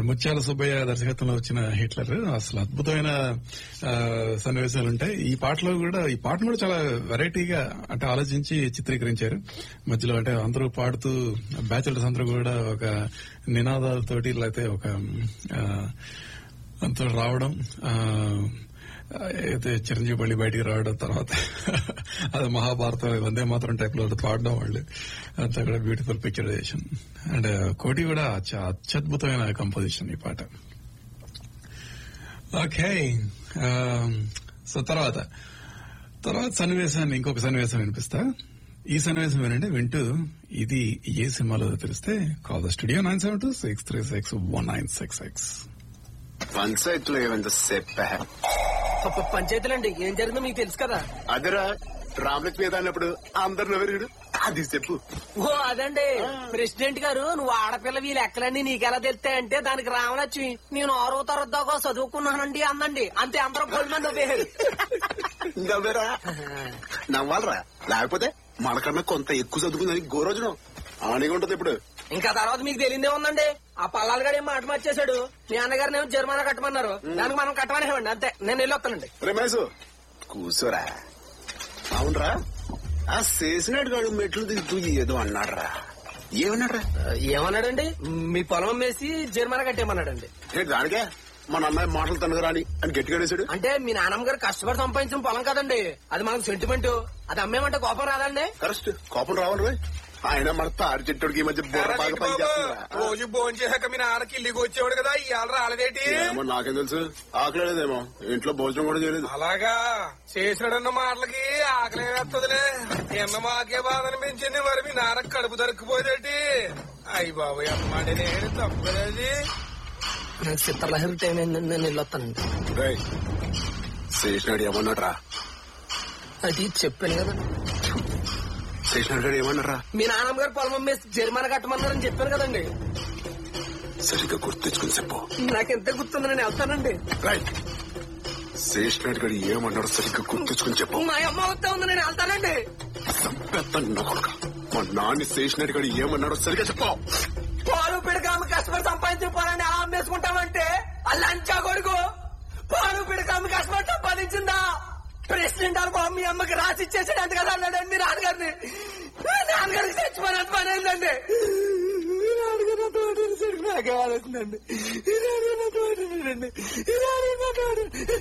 ముత్యాల సుబ్బయ్య దర్శకత్వంలో వచ్చిన హిట్లర్ అసలు అద్భుతమైన ఆ, సన్నివేశాలు ఉంటాయి ఈ పాటలో కూడా ఈ పాటను కూడా చాలా వెరైటీగా అంటే ఆలోచించి చిత్రీకరించారు మధ్యలో అంటే అందరూ పాడుతూ బ్యాచులర్స్ అందరూ కూడా ఒక నినాదాలతోటి లేకపోతే ఒక ఆ, అంతా రావడం ఆ, అయితే చిరంజీవి మళ్ళీ బయటికి రావడం తర్వాత అది మహాభారతం వందే మాత్రం టైప్ లో పాడడం వాళ్ళు అంతా కూడా బ్యూటిఫుల్ పిక్చరైజేషన్ అండ్ కోటి కూడా అత్య- అత్యద్భుతమైన కంపోజిషన్ ఈ పాట ఓకే సో తర్వాత తర్వాత సన్నివేశాన్ని ఇంకొక సన్నివేశం వినిపిస్తా ఈ సన్నివేశం ఏంటంటే వింటూ ఇది ఏ సినిమాలో తెలిస్తే call the studio nine seven two six three six one nine six six పంచాయతీలో ఏమంత చెప్పా ప- పంచాయతీలండి ఏం జరిగిందో మీకు తెలుసు కదా అదరా రామలక్ష్మి మీద అన్నప్పుడు అందరు నవ్వరు అది చెప్పు ఓ అదండి ప్రెసిడెంట్ గారు నువ్వు ఆడపిల్ల వీళ్ళ ఎక్కలన్నీ నీకెలా తెలుస్తాయంటే దానికి రామలక్ష్మి నేను ఆరో తరగతి దాకా చదువుకున్నానండి అందండి అంతే అందరూ కోడి మంది నవ్వేరు నవ్వరా నవ్వాలరా లేకపోతే మనకన్నా కొంత ఎక్కువ చదువుకుందని గోరోజును ఆనిగా ఉంటది ఇప్పుడు ఇంకా తర్వాత మీకు తెలియదే ఉందండి ఆ పల్లాలు గడి మాట మార్చేశాడు మీ అన్నగారిని ఏమో జరిమానా కట్టమన్నారు దానికి మనం కట్టమనేవ్వండి అంతే నేను వెళ్ళొస్తానండి రమేష్ కూర్చోరా అవునరా ఆ చేసినాడు గాడు మెట్లు దిగుతూ ఏదో అన్నాడురా ఏమన్నాడురా ఏమన్నాడండి మీ పొలం వేసి జరిమానా కట్టేయమన్నాడండి ఏంటి దానికే మన అమ్మాయి మాటలు తనగరాని అని గట్టిగా వేసాడు అంటే మీ నాన్నమ్మ గారు కష్టపడి సంపాదించిన పొలం కదండి అది మనకు సెంటిమెంట్ అది అమ్మేమంటే కోపం రాదండి కరెక్ట్ కోపం రావాలి రోయ్. ఆయన మన తాడి చెట్టుడికి ఈ మధ్య బుర్ర బాగా పనిచేస్తుందిరా. రోజు భోజనం చేశాక మీ నాన్నకి ఇల్లుకి వచ్చేవాడు కదా ఇవాళ రాలేదేటి ఏమో నాకేం తెలుసు ఆకలేదేమో ఇంట్లో భోజనం కూడా చేయలేదు అలాగా చేసినాడన్న మాటలకి ఆకలి వేస్తుందిలే ఎన్న మాకే బాధను పెంచింది మరి మీ నాన్న కడుపు దొరికిపోయేదేటి అయ్యి బాబు అమ్మాడి నేను తప్పలేదు నాకు చిత్రలహరి టైం అయిందండి నేను వెళ్ళొస్తానండి రేయ్, శేషనాడు ఏమన్నాడు రా అది చెప్పాను కదా శేషనాడు గారు ఏమన్నారా మీ నాన్నమ్మ గారు పొలం అమ్మేసి జరిమానా కట్టమన్నారని చెప్పాను కదండి సరిగ్గా గుర్తు తెచ్చుకుని చెప్పు నాకు ఎంత గుర్తుంది నేను వెళ్తానండి రైట్ శేషనాడు గారు ఏమన్నాడు సరిగ్గా గుర్తు తెచ్చుకుని చెప్పు మా అమ్మ వస్తా ఉంది నేను వెళ్తానండి పెద్ద కొడుక మా నాన్న శేషనాడు గారు ఏమన్నాడో సరిగ్గా చెప్పు పాలు పిడకాము కష్టపడి సంపాదించిన పొలాన్ని అలా అమ్మేసుకుంటామంటే ఆ లంచా కొడుకు పాలు పిడకాము కష్టపడి సంపాదించిందా ప్రెసిడెంట్ అని బాబు మీ అమ్మకి రాసి ఇచ్చేసాడు అంత కదా అన్నాడు మీ నాన్నగారిని మీ నాన్నగారికి చచ్చిపోయినంత పని అయిందండి మీ నాన్నగారు నా తోట సరికి నాకే ఆలోచిందండి ఈ నాన్నగారు నా తోట ఈ నాన్నగారు నా తోట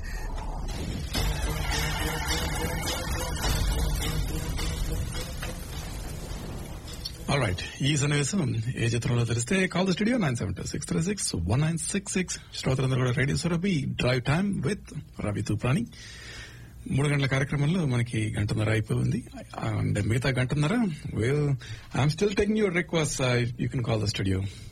ఆల్ రైట్ ఈ సన్నివేశం ఏ చిత్రంలో తెలిస్తే call the studio nine seven two six three six one nine six six శ్రోతలందరూ కూడా radio Surabhi drive time with Ravi Thuprani మూడు గంటల కార్యక్రమంలో మనకి గంటన్నర అయిపోయింది అండ్ మిగతా గంటన్నర I'm still taking your request you can call the studio